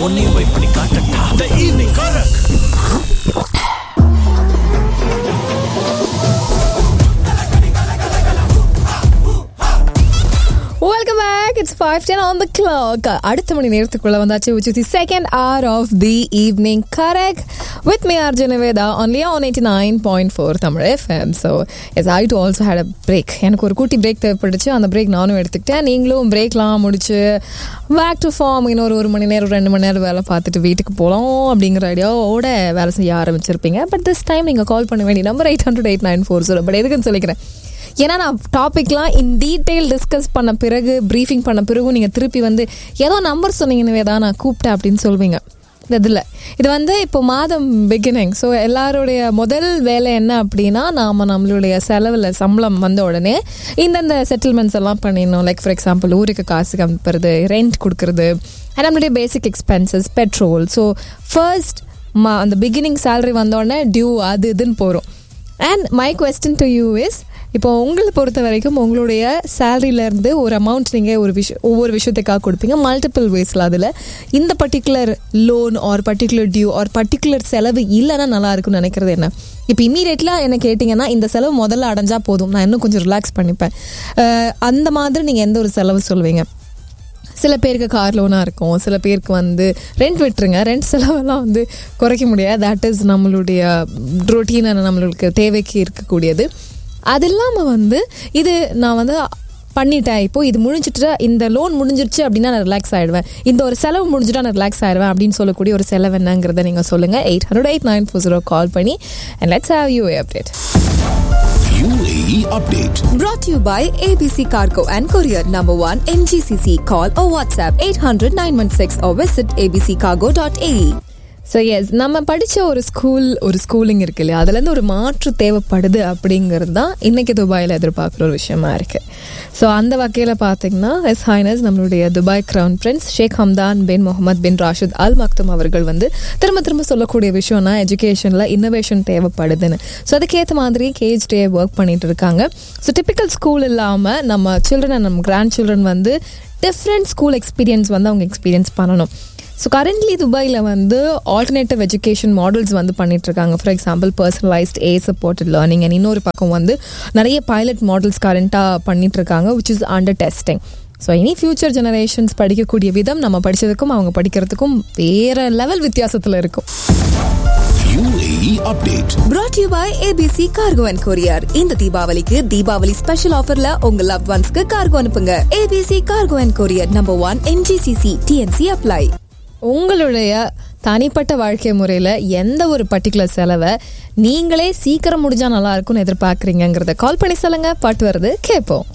உன்னையும் போய் பண்ணி காட்டட்டா the evening karak welcome back it's five ten on the clock அடுத்த மணி நேரத்துக்குள்ள வந்தாச்சு which is the second hour of the evening karak with me R ஜெனவேதா only on eighty nine point four Tamil FM so yes I do also had a break எனக்கு ஒரு குட்டி break தேவைப்பட்டுச்சு அந்த பிரேக் நானும் எடுத்துக்கிட்டேன் நீங்களும் பிரேக்லாம் முடிச்சு பேக் டு ஃபார்ம் இன்னொரு ஒரு மணி நேரம் ரெண்டு மணி நேரம் வேலை பார்த்துட்டு வீட்டுக்கு போகலாம் அப்படிங்கிற ஐடியாவோட வேலை செய்ய ஆரம்பிச்சிருப்பீங்க பட் திஸ் டைம் நீங்கள் கால் பண்ண வேண்டிய number eight hundred eight nine four zero but எதுக்குன்னு சொல்லிக்கிறேன் ஏன்னா நான் டாபிக்லாம் இன் டீட்டெயில் டிஸ்கஸ் பண்ண பிறகு ப்ரீஃபிங் பண்ண பிறகும் நீங்கள் திருப்பி வந்து ஏதோ நம்பர் சொன்னீங்கன்னு தான் நான் கூப்பிட்டேன் அப்படின்னு சொல்வீங்க இந்த இதில் இது வந்து இப்போ மாதம் பிகினிங் ஸோ எல்லாருடைய முதல் வேலை என்ன அப்படின்னா நாம் நம்மளுடைய செலவில் சம்பளம் வந்த உடனே இந்தந்த செட்டில்மெண்ட்ஸ் எல்லாம் பண்ணிடணும் லைக் ஃபார் எக்ஸாம்பிள் ஊருக்கு காசு அனுப்புறது ரெண்ட் கொடுக்கறது and நம்மளுடைய basic expenses petrol so first மா அந்த பிகினிங் சேலரி வந்தோடனே டியூ அது இதுன்னு போகிறோம் and my question to you is இப்போ உங்களை பொறுத்த வரைக்கும் உங்களுடைய சேலரியிலேருந்து ஒரு அமௌண்ட் நீங்கள் ஒரு விஷயம் ஒவ்வொரு விஷயத்துக்காக கொடுப்பீங்க மல்டிபிள் வேஸில் அதில் இந்த particular loan or particular due or particular செலவு இல்லைன்னா நல்லா இருக்கும்னு நினைக்கிறது என்ன இப்போ இம்மீடியட்லாக என்ன கேட்டிங்கன்னா இந்த செலவு முதல்ல அடைஞ்சா போதும் நான் இன்னும் கொஞ்சம் ரிலாக்ஸ் பண்ணிப்பேன் அஹ் அந்த மாதிரி நீங்கள் எந்த ஒரு செலவு சொல்லுவீங்க சில பேருக்கு கார் லோனாக இருக்கும் சில பேருக்கு வந்து ரெண்ட் விட்டுருங்க ரெண்ட் செலவெல்லாம் வந்து குறைக்க முடியாது தட் இஸ் நம்மளுடைய ரொட்டீனான நம்மளுக்கு தேவைக்கு இருக்கக்கூடியது அது இல்லாமல் வந்து இது நான் வந்து பண்ணிட்டேன் இப்போ இது முடிஞ்சிட்டு இந்த லோன் முடிஞ்சிருச்சு அப்படின்னா நான் ரிலாக்ஸ் ஆயிடுவேன் இந்த ஒரு செலவு முடிஞ்சுட்டா நான் ரிலாக்ஸ் ஆயிடுவேன் அப்படின்னு சொல்லக்கூடிய ஒரு செலவு என்னங்கிறத நீங்கள் சொல்லுங்கள் eight hundred eight nine four zero call பண்ணி and let's have you update UAE update. Brought to you by ABC Cargo and Courier Number 1 MGCC. Call or WhatsApp 800 916 or visit abccargo.ae. So yes நம்ம படித்த ஒரு school ஒரு schooling இருக்கு இல்லையா அதுலேருந்து ஒரு மாற்று தேவைப்படுது அப்படிங்கிறது தான் இன்றைக்கி துபாயில் எதிர்பார்க்குற ஒரு விஷயமா இருக்குது ஸோ அந்த வகையில் பார்த்தீங்கன்னா எஸ் ஹைனஸ் நம்மளுடைய Dubai crown prince Sheikh Hamdan bin Mohammed bin Rashid Al Maktoum அவர்கள் வந்து திரும்ப திரும்ப சொல்லக்கூடிய விஷயம்னா எஜுகேஷனில் இன்னோவேஷன் தேவைப்படுதுன்னு ஸோ அதுக்கேற்ற மாதிரி கேஜ் டே ஒர்க் பண்ணிட்டு இருக்காங்க ஸோ டிப்பிக்கல் ஸ்கூல் இல்லாமல் நம்ம சில்ட்ரன் நம்ம கிராண்ட் சில்ட்ரன் வந்து டிஃப்ரெண்ட் ஸ்கூல் எக்ஸ்பீரியன்ஸ் வந்து அவங்க எக்ஸ்பீரியன்ஸ் பண்ணணும் ஸோ கரண்ட்லி துபாயில் வந்து ஆல்டர்னேட்டிவ் எஜுகேஷன் மாடல்ஸ் வந்து பண்ணிட்டு இருக்காங்க for example personalised A supported learning and இன்னொரு பக்கம் வந்து நிறைய பைலட் மாடல்ஸ் கரண்ட்டாக பண்ணிட்டு இருக்காங்க which is under testing so இனி ஃபியூச்சர் ஜெனரேஷன்ஸ் படிக்கக்கூடிய விதம் நம்ம படித்ததுக்கும் அவங்க படிக்கிறதுக்கும் வேற லெவல் வித்தியாசத்தில் இருக்கும் UAE update. Brought to you by ABC Cargo and Courier. இந்த தீபாவளிக்கு தீபாவளி ஸ்பெஷல் ஆஃபர்ல உங்க லவ் ஒன்ஸ்க்கு கார்கோ அனுப்புங்க ABC Cargo and Courier Number 1 MGCC TNC apply. உங்களுடைய தனிப்பட்ட வாழ்க்கை முறையில் எந்த ஒரு பர்டிகுலர் செலவை நீங்களே சீக்கிரம் முடிஞ்சா நல்லா இருக்கும்னு எதிர்பார்க்குறீங்கிறத கால் பண்ணி சொல்லுங்க பாட்டு வருது கேட்போம்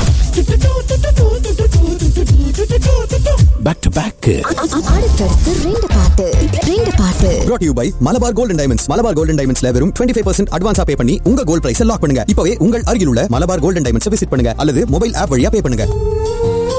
Back to back. அடுத்தடுத்து ரெண்டு பாட்டு ரெண்டு பாட்டு brought to you by Malabar Golden Diamonds Malabar Golden டைமண்ட்ஸ்ல வெறும் 25% ஃபைவ் பர்சன்ட் அட்வான்ஸா பே பண்ணி உங்க கோல்ட் பிரைஸ் லாக் பண்ணுங்க இப்பவே உங்கள் அருகில் உள்ள மலபார் கோல்டன் டைமண்ட்ஸ் விசிட் பண்ணுங்க அல்லது மொபைல் ஆப் வழியா பே பண்ணுங்க